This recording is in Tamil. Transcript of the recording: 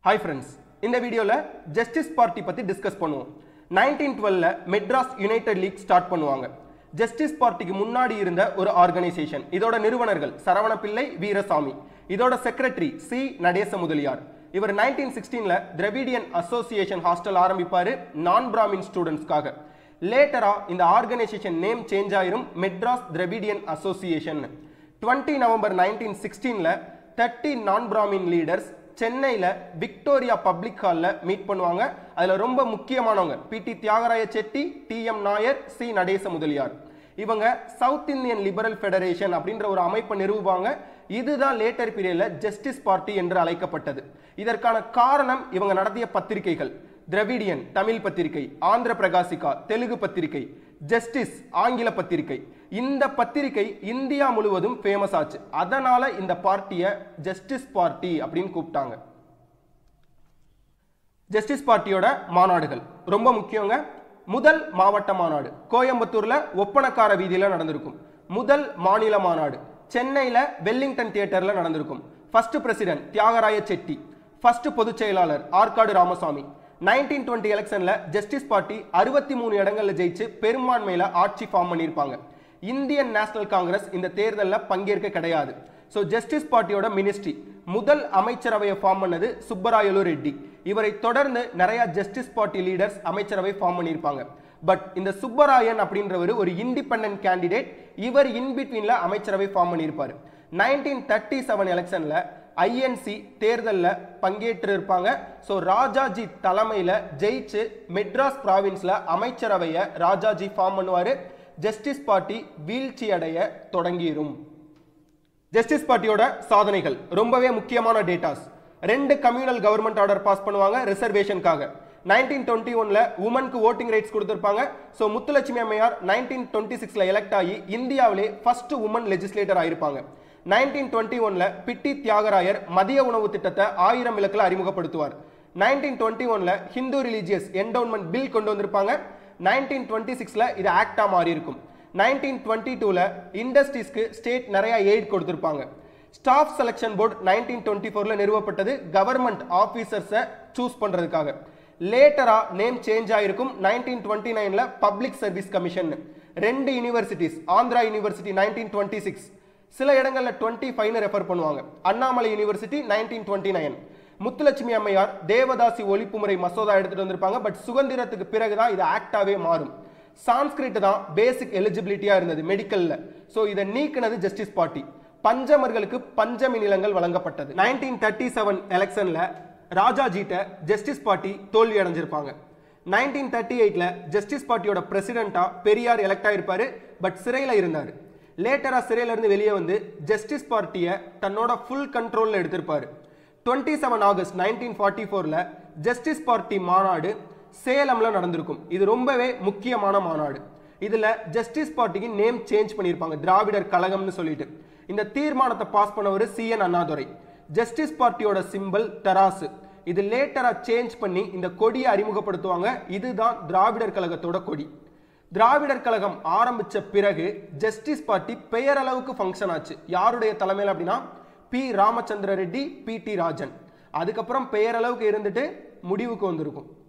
ஹாய் ஃப்ரெண்ட்ஸ் இந்த வீடியோவில் ஜஸ்டிஸ் பார்ட்டி பற்றி டிஸ்கஸ் பண்ணுவோம் நைன்டீன் டுவெல்ல மெட்ராஸ் யுனைடெட் லீக் ஸ்டார்ட் பண்ணுவாங்க ஜஸ்டிஸ் பார்ட்டிக்கு முன்னாடி இருந்த ஒரு ஆர்கனைசேஷன் இதோட நிறுவனர்கள் சரவண பிள்ளை வீரசாமி இதோட செக்ரட்டரி சி நடேச முதலியார் இவர் நைன்டீன் சிக்ஸ்டீனில் திரவிடியன் அசோசியேஷன் ஹாஸ்டல் ஆரம்பிப்பார் நான் பிராமின் ஸ்டூடெண்ட்ஸ்க்காக லேட்டரா இந்த ஆர்கனைசேஷன் நேம் சேஞ்ச் ஆயிரும் Madras Dravidian association twenty November nineteen சிக்ஸ்டீனில் தேர்ட்டி நான் பிராமின் லீடர்ஸ் சென்னையில் விக்டோரியா பப்ளிக் ஹாலில் மீட் பண்ணுவாங்க அதில் ரொம்ப முக்கியமானவங்க P T Thyagaraya Chetty T M Nair C Natesa Mudaliar இவங்க சவுத் இந்தியன் லிபரல் ஃபெடரேஷன் அப்படின்ற ஒரு அமைப்பை நிறுவுவாங்க இதுதான் லேட்டர் பீரியட்ல ஜஸ்டிஸ் பார்ட்டி என்று அழைக்கப்பட்டது இதற்கான காரணம் இவங்க நடத்திய பத்திரிகைகள் திரவிடியன் தமிழ் பத்திரிகை ஆந்திர பிரகாசிகா தெலுங்கு பத்திரிகை ஜஸ்டிஸ் ஆங்கில பத்திரிகை இந்த பத்திரிகை இந்தியா முழுவதும் ஃபேமஸ் ஆச்சு அதனால இந்த பார்ட்டியை ஜஸ்டிஸ் பார்ட்டி அப்படின்னு கூப்பிட்டாங்க ஜஸ்டிஸ் பார்ட்டியோட மாநாடுகள் ரொம்ப முக்கியங்க முதல் மாவட்ட மாநாடு கோயம்புத்தூர்ல ஒப்பனக்கார வீதியில நடந்திருக்கும் முதல் மாநில மாநாடு சென்னையில வெல்லிங்டன் தியேட்டர்ல நடந்திருக்கும் first president Thyagaraya Chetty first பொதுச் செயலாளர் ஆற்காடு ராமசாமி நைன்டீன் டுவெண்ட்டி எலெக்ஷன்ல ஜஸ்டிஸ் பார்ட்டி அறுபத்தி மூணு இடங்கள்ல ஜெயிச்சு பெரும்பான்மையில ஆட்சி ஃபார்ம் பண்ணியிருப்பாங்க இந்தியன் நேஷனல் காங்கிரஸ் இந்த தேர்தலில் பங்கேற்க கிடையாது ஸோ ஜஸ்டிஸ் பார்ட்டியோட மினிஸ்ட்ரி முதல் அமைச்சரவையை ஃபார்ம் பண்ணது சுப்பராயலு ரெட்டி இவரை தொடர்ந்து நிறைய ஜஸ்டிஸ் பார்ட்டி லீடர்ஸ் அமைச்சரவை ஃபார்ம் பண்ணியிருப்பாங்க பட் இந்த சுப்பராயன் அப்படின்றவர் ஒரு இண்டிபெண்டன்ட் கேண்டிடேட் இவர் இன்பிட்வீன்ல அமைச்சரவை ஃபார்ம் பண்ணியிருப்பாரு நைன்டீன் தேர்ட்டி செவன் எலெக்ஷன்ல ஐஎன்சி தேர்தலில் பங்கேற்று இருப்பாங்க ஸோ ராஜாஜி தலைமையில் ஜெயிச்சு மெட்ராஸ் ப்ராவின்ஸில் அமைச்சரவையை ராஜாஜி ஃபார்ம் பண்ணுவார் ஜஸ்டிஸ் பார்ட்டி வீழ்ச்சி அடைய தொடங்கிரும் ஜஸ்டிஸ் பார்ட்டியோட சாதனைகள் ரொம்பவே முக்கியமான டேட்டாஸ் ரெண்டு கம்யூனல் கவர்மெண்ட் ஆர்டர் பாஸ் பண்ணுவாங்க ரிசர்வேஷனுக்காக நைன்டீன் டுவெண்ட்டி ஒன்ல உமனுக்கு ஓட்டிங் ரைட்ஸ் கொடுத்திருப்பாங்க ஸோ முத்துலட்சுமி அம்மையார் நைன்டீன் டுவெண்ட்டி சிக்ஸ்ல எலெக்ட் ஆகி இந்தியாவிலே ஃபர்ஸ்ட் உமன் லெஜிஸ்லேட்டர் ஆயிருப்பாங்க நைன்டீன் டுவெண்ட்டி ஒன்ல பிட்டி தியாகராயர் மதிய உணவு திட்டத்தை ஆயிரம் விளக்கில் அறிமுகப்படுத்துவார் நைன்டீன் டுவெண்ட்டி ஒன்ல ஹிந்து ரிலீஜியஸ் என்டவுன்மெண்ட் பில் கொண்டு வந்திருப்பாங்க நைன்டீன் டுவெண்ட்டி சிக்ஸ்ல இது ஆக்டா மாறி இருக்கும் நைன்டீன் டுவெண்ட்டி டூவில் இண்டஸ்ட்ரீஸ்க்கு ஸ்டேட் நிறைய எய்ட் கொடுத்துருப்பாங்க staff selection board nineteen twenty ஃபோரில் நிறுவப்பட்டது கவர்மெண்ட் ஆஃபீஸர்ஸை சூஸ் பண்ணுறதுக்காக லேட்டரா நேம் சேஞ்ச் ஆயிருக்கும் நைன்டீன் டுவெண்ட்டி நைனில் பப்ளிக் சர்வீஸ் கமிஷன் ரெண்டு universities Andhra university nineteen twenty six சில இடங்களில் டுவெண்ட்டி ஃபைவ்னு ரெஃபர் பண்ணுவாங்க Annamalai university nineteen twenty nine Muthulakshmi அம்மையார் தேவதாசி ஒழிப்பு முறை மசோதா எடுத்துட்டு வந்திருப்பாங்க பட் சுதந்திரத்துக்கு பிறகுதான் இது ஆக்டாவே மாறும் சான்ஸ்கிரிட் தான் பேசிக் எலிஜிபிலிட்டியா இருந்தது மெடிக்கல்ல ஸோ இதை நீக்கினது ஜஸ்டிஸ் பார்ட்டி பஞ்சமர்களுக்கு பஞ்சமி நிலங்கள் வழங்கப்பட்டது நைன்டீன் தேர்ட்டி செவன் எலெக்ஷன்ல ராஜாஜிட்ட ஜஸ்டிஸ் பார்ட்டி தோல்வி அடைஞ்சிருப்பாங்க நைன்டீன் தேர்ட்டி எயிட்ல ஜஸ்டிஸ் பார்ட்டியோட பிரசிடென்ட்டா பெரியார் எலெக்ட் ஆயிருப்பாரு பட் சிறையில் இருந்தார் லேட்டரா சிறையில இருந்து வெளியே வந்து ஜஸ்டிஸ் பார்ட்டியை தன்னோட ஃபுல் கண்ட்ரோல்ல எடுத்திருப்பாரு twenty seven August nineteen forty ஃபோரில் ஜஸ்டிஸ் பார்ட்டி மாநாடு சேலம்ல நடந்திருக்கும் இது ரொம்பவே முக்கியமான மாநாடு இதுல ஜஸ்டிஸ் பார்ட்டிக்கு நேம் சேஞ்ச் பண்ணியிருப்பாங்க திராவிடர் கழகம்னு சொல்லிட்டு இந்த தீர்மானத்தை பாஸ் பண்ணவர் சி என் அண்ணாதுரை ஜஸ்டிஸ் பார்ட்டியோட சிம்பிள் தராசு இது லேட்டரா சேஞ்ச் பண்ணி இந்த கொடியை அறிமுகப்படுத்துவாங்க இதுதான் திராவிடர் கழகத்தோட கொடி திராவிடர் கழகம் ஆரம்பிச்ச பிறகு ஜஸ்டிஸ் பார்ட்டி பெயரளவுக்கு ஃபங்க்ஷன் ஆச்சு யாருடைய தலைமையில் அப்படின்னா P Ramachandra Reddy P T Rajan அதுக்கப்புறம் பெயரளவுக்கு இருந்துட்டு முடிவுக்கு வந்திருக்கும்